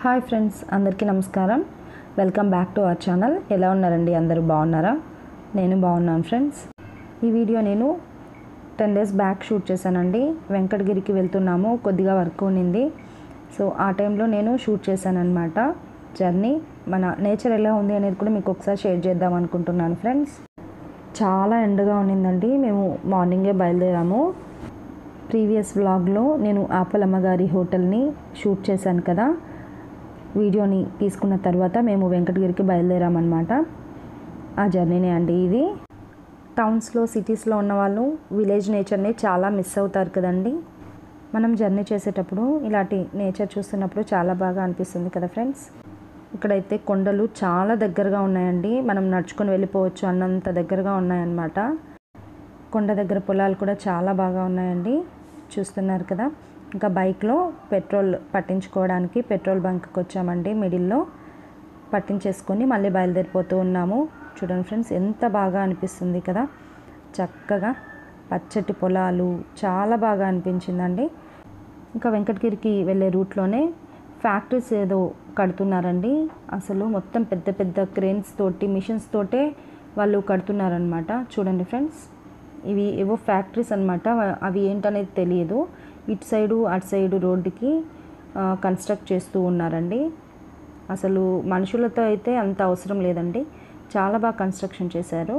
hi friends అందరికీ నమస్కారం welcome back to our channel ఎలా ఉన్నారండి అందరూ బాగున్నారా నేను బాగున్నాను ఫ్రెండ్స్ ఈ వీడియో నేను టెన్ డేస్ బ్యాక్ షూట్ చేశానండి వెంకటగిరికి వెళ్తున్నాము కొద్దిగా వర్క్ ఉన్నింది సో ఆ టైంలో నేను షూట్ చేశానన్నమాట జర్నీ మన నేచర్ ఎలా ఉంది అనేది కూడా మీకు ఒకసారి షేర్ చేద్దాం అనుకుంటున్నాను ఫ్రెండ్స్ చాలా ఎండగా ఉన్నిందండి మేము మార్నింగే బయలుదేరాము ప్రీవియస్ వ్లాగ్లో నేను ఆపలమ్మ గారి హోటల్ని షూట్ చేశాను కదా వీడియోని తీసుకున్న తర్వాత మేము వెంకటగిరికి బయలుదేరామన్నమాట ఆ జర్నీనే అండి ఇది టౌన్స్లో సిటీస్లో ఉన్న వాళ్ళు విలేజ్ నేచర్ని చాలా మిస్ అవుతారు కదండి మనం జర్నీ చేసేటప్పుడు ఇలాంటి నేచర్ చూస్తున్నప్పుడు చాలా బాగా అనిపిస్తుంది కదా ఫ్రెండ్స్ ఇక్కడైతే కొండలు చాలా దగ్గరగా ఉన్నాయండి మనం నడుచుకొని వెళ్ళిపోవచ్చు అన్నంత దగ్గరగా ఉన్నాయన్నమాట కొండ దగ్గర పొలాలు కూడా చాలా బాగా ఉన్నాయండి చూస్తున్నారు కదా ఇంకా బైక్లో పెట్రోల్ పట్టించుకోవడానికి పెట్రోల్ బంక్కి వచ్చామండి మిడిల్లో పట్టించేసుకొని మళ్ళీ బయలుదేరిపోతూ ఉన్నాము చూడండి ఫ్రెండ్స్ ఎంత బాగా అనిపిస్తుంది కదా చక్కగా పచ్చటి పొలాలు చాలా బాగా అనిపించిందండి ఇంకా వెంకటగిరికి వెళ్ళే రూట్లోనే ఫ్యాక్టరీస్ ఏదో కడుతున్నారండి అసలు మొత్తం పెద్ద పెద్ద క్రేన్స్ తోటి మిషన్స్ తోటే వాళ్ళు కడుతున్నారనమాట చూడండి ఫ్రెండ్స్ ఇవి ఏవో ఫ్యాక్టరీస్ అనమాట అవి ఏంటనేది తెలియదు ఇటు సైడు అటు సైడు రోడ్డుకి కన్స్ట్రక్ట్ చేస్తూ ఉన్నారండి అసలు మనుషులతో అయితే అంత అవసరం లేదండి చాలా బాగా కన్స్ట్రక్షన్ చేశారు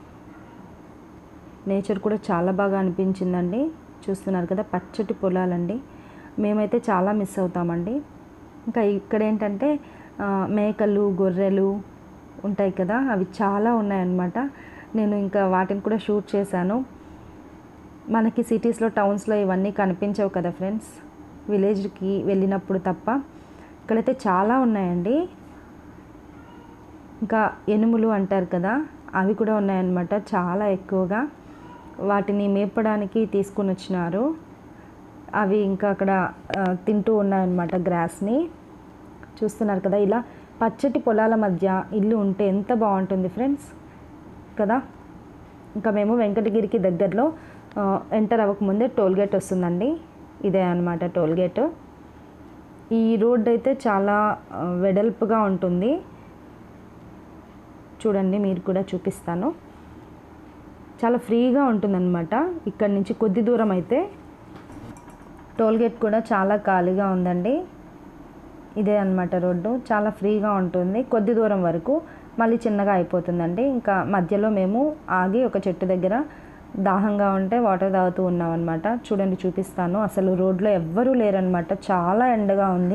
నేచర్ కూడా చాలా బాగా అనిపించిందండి చూస్తున్నారు కదా పచ్చటి పొలాలండి మేమైతే చాలా మిస్ అవుతామండి ఇంకా ఇక్కడ ఏంటంటే మేకలు గొర్రెలు ఉంటాయి కదా అవి చాలా ఉన్నాయన్నమాట నేను ఇంకా వాటిని కూడా షూట్ చేశాను మనకి సిటీస్లో టౌన్స్లో ఇవన్నీ కనిపించవు కదా ఫ్రెండ్స్ విలేజ్కి వెళ్ళినప్పుడు తప్ప ఇక్కడైతే చాలా ఉన్నాయండి ఇంకా ఎనుములు అంటారు కదా అవి కూడా ఉన్నాయన్నమాట చాలా ఎక్కువగా వాటిని మేపడానికి తీసుకుని వచ్చినారు అవి ఇంకా అక్కడ తింటూ ఉన్నాయన్నమాట గ్రాస్ని చూస్తున్నారు కదా ఇలా పచ్చటి పొలాల మధ్య ఇల్లు ఉంటే ఎంత బాగుంటుంది ఫ్రెండ్స్ కదా ఇంకా మేము వెంకటగిరికి దగ్గరలో ఎంటర్ అవ్వకముందే టోల్ గేట్ వస్తుందండి ఇదే అనమాట టోల్ గేట్ ఈ రోడ్ అయితే చాలా వెడల్పుగా ఉంటుంది చూడండి మీరు కూడా చూపిస్తాను చాలా ఫ్రీగా ఉంటుందన్నమాట ఇక్కడి నుంచి కొద్ది దూరం అయితే టోల్ గేట్ కూడా చాలా ఖాళీగా ఉందండి ఇదే అనమాట రోడ్డు చాలా ఫ్రీగా ఉంటుంది కొద్ది దూరం వరకు మళ్ళీ చిన్నగా అయిపోతుందండి ఇంకా మధ్యలో మేము ఆగి ఒక చెట్టు దగ్గర దాహంగా ఉంటే వాటర్ తాగుతూ ఉన్నాం అనమాట చూడండి చూపిస్తాను అసలు రోడ్లో ఎవ్వరూ లేరనమాట చాలా ఎండగా ఉంది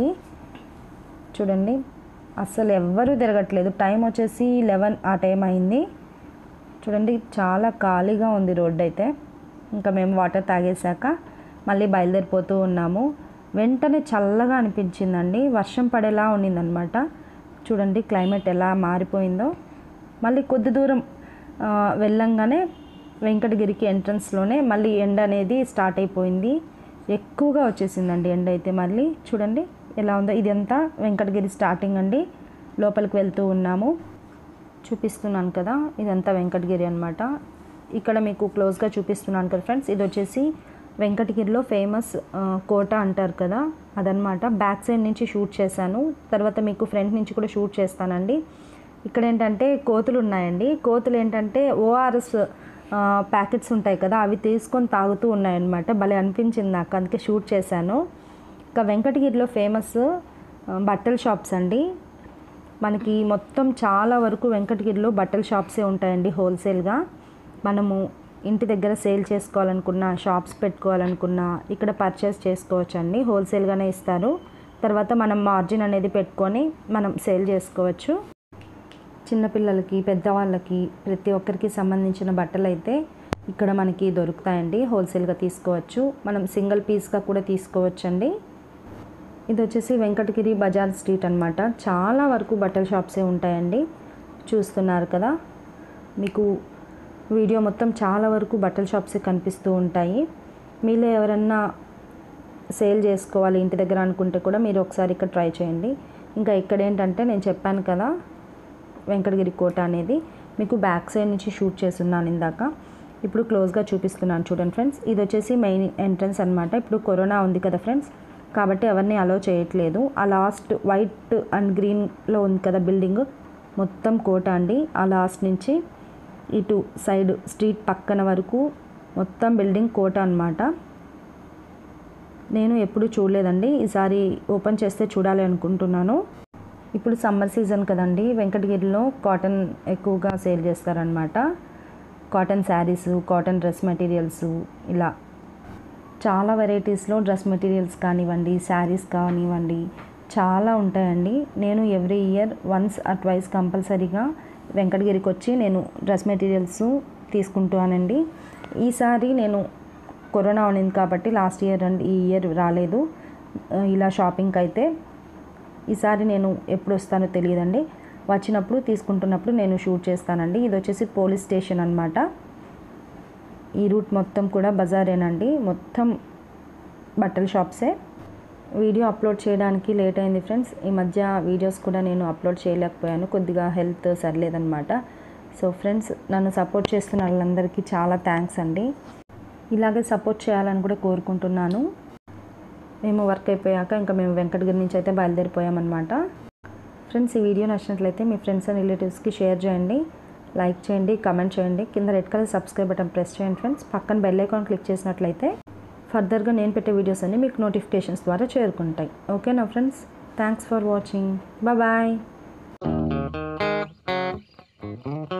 చూడండి అసలు ఎవ్వరూ తిరగట్లేదు టైం వచ్చేసి లెవెన్ ఆ టైం అయింది చూడండి చాలా ఖాళీగా ఉంది రోడ్డు అయితే ఇంకా మేము వాటర్ తాగేశాక మళ్ళీ బయలుదేరిపోతూ ఉన్నాము వెంటనే చల్లగా అనిపించిందండి వర్షం పడేలా ఉన్నిందనమాట చూడండి క్లైమేట్ ఎలా మారిపోయిందో మళ్ళీ కొద్ది దూరం వెళ్ళంగానే వెంకటగిరికి ఎంట్రన్స్లోనే మళ్ళీ ఎండ అనేది స్టార్ట్ అయిపోయింది ఎక్కువగా వచ్చేసిందండి ఎండ అయితే మళ్ళీ చూడండి ఎలా ఉందో ఇదంతా వెంకటగిరి స్టార్టింగ్ అండి లోపలికి వెళ్తూ ఉన్నాము చూపిస్తున్నాను కదా ఇదంతా వెంకటగిరి అనమాట ఇక్కడ మీకు క్లోజ్గా చూపిస్తున్నాను కదా ఫ్రెండ్స్ ఇది వచ్చేసి వెంకటగిరిలో ఫేమస్ కోట అంటారు కదా అదనమాట బ్యాక్ సైడ్ నుంచి షూట్ చేశాను తర్వాత మీకు ఫ్రంట్ నుంచి కూడా షూట్ చేస్తానండి ఇక్కడ ఏంటంటే కోతులు ఉన్నాయండి కోతులు ఏంటంటే ఓఆర్ఎస్ ప్యాకెట్స్ ఉంటాయి కదా అవి తీసుకొని తాగుతూ ఉన్నాయన్నమాట భలే అనిపించింది నాకు అందుకే షూట్ చేశాను ఇంకా వెంకటగిరిలో ఫేమస్ బట్టల షాప్స్ అండి మనకి మొత్తం చాలా వరకు వెంకటగిరిలో బట్టల షాప్సే ఉంటాయండి హోల్సేల్గా మనము ఇంటి దగ్గర సేల్ చేసుకోవాలనుకున్న షాప్స్ పెట్టుకోవాలనుకున్న ఇక్కడ పర్చేస్ చేసుకోవచ్చండి హోల్సేల్గానే ఇస్తారు తర్వాత మనం మార్జిన్ అనేది పెట్టుకొని మనం సేల్ చేసుకోవచ్చు చిన్నపిల్లలకి పెద్దవాళ్ళకి ప్రతి ఒక్కరికి సంబంధించిన బట్టలు అయితే ఇక్కడ మనకి దొరుకుతాయండి హోల్సేల్గా తీసుకోవచ్చు మనం సింగిల్ పీస్గా కూడా తీసుకోవచ్చండి ఇది వచ్చేసి వెంకటగిరి బజార్ స్ట్రీట్ అనమాట చాలా వరకు బట్టల షాప్సే ఉంటాయండి చూస్తున్నారు కదా మీకు వీడియో మొత్తం చాలా వరకు బట్టల షాప్సే కనిపిస్తూ ఉంటాయి మీలో ఎవరన్నా సేల్ చేసుకోవాలి ఇంటి దగ్గర అనుకుంటే కూడా మీరు ఒకసారి ఇక్కడ ట్రై చేయండి ఇంకా ఇక్కడ ఏంటంటే నేను చెప్పాను కదా వెంకటగిరి కోట అనేది మీకు బ్యాక్ సైడ్ నుంచి షూట్ చేస్తున్నాను ఇందాక ఇప్పుడు క్లోజ్గా చూపిస్తున్నాను చూడండి ఫ్రెండ్స్ ఇది వచ్చేసి మెయిన్ ఎంట్రన్స్ అనమాట ఇప్పుడు కరోనా ఉంది కదా ఫ్రెండ్స్ కాబట్టి ఎవరిని అలో చేయట్లేదు ఆ లాస్ట్ వైట్ అండ్ గ్రీన్లో ఉంది కదా బిల్డింగ్ మొత్తం కోట అండి ఆ లాస్ట్ నుంచి ఇటు సైడ్ స్ట్రీట్ పక్కన వరకు మొత్తం బిల్డింగ్ కోట అనమాట నేను ఎప్పుడు చూడలేదండి ఈసారి ఓపెన్ చేస్తే చూడాలి అనుకుంటున్నాను ఇప్పుడు సమ్మర్ సీజన్ కదండి వెంకటగిరిలో కాటన్ ఎక్కువగా సేల్ చేస్తారనమాట cotton sarees cotton dress materials ఇలా చాలా వెరైటీస్లో డ్రెస్ మెటీరియల్స్ కానివ్వండి శారీస్ కానివ్వండి చాలా ఉంటాయండి నేను every year once or twice కంపల్సరీగా వెంకటగిరికి వచ్చి నేను డ్రెస్ మెటీరియల్స్ తీసుకుంటానండి ఈసారి నేను కరోనా ఉన్నింది కాబట్టి లాస్ట్ ఇయర్ అండ్ ఈ ఇయర్ రాలేదు ఆ, ఇలా షాపింగ్కి అయితే ఈసారి నేను ఎప్పుడు వస్తానో తెలియదండి వచ్చినప్పుడు తీసుకుంటున్నప్పుడు నేను షూట్ చేస్తానండి ఇది వచ్చేసి పోలీస్ స్టేషన్ అనమాట ఈ రూట్ మొత్తం కూడా బజారేనండి మొత్తం బట్టల షాప్సే వీడియో అప్లోడ్ చేయడానికి లేట్ అయింది ఫ్రెండ్స్ ఈ మధ్య వీడియోస్ కూడా నేను అప్లోడ్ చేయలేకపోయాను కొద్దిగా హెల్త్ సరిలేదనమాట సో ఫ్రెండ్స్ నన్ను సపోర్ట్ చేస్తున్న వాళ్ళందరికీ చాలా థ్యాంక్స్ అండి ఇలాగే సపోర్ట్ చేయాలని కూడా కోరుకుంటున్నాను మేము వర్క్ అయిపోయాక ఇంకా మేము వెంకటగిరి నుంచి అయితే బయలుదేరిపోయామన్నమాట ఫ్రెండ్స్ ఈ వీడియో నచ్చినట్లయితే మీ ఫ్రెండ్స్ అండ్ రిలేటివ్స్కి షేర్ చేయండి లైక్ చేయండి కమెంట్ చేయండి కింద red colour subscribe button press చేయండి ఫ్రెండ్స్ పక్కన బెల్ ఐకాన్ క్లిక్ చేసినట్లయితే ఫర్దర్గా నేను పెట్టే వీడియోస్ అన్ని మీకు నోటిఫికేషన్స్ ద్వారా చేరుకుంటాయి ఓకేనా friends thanks for watching bye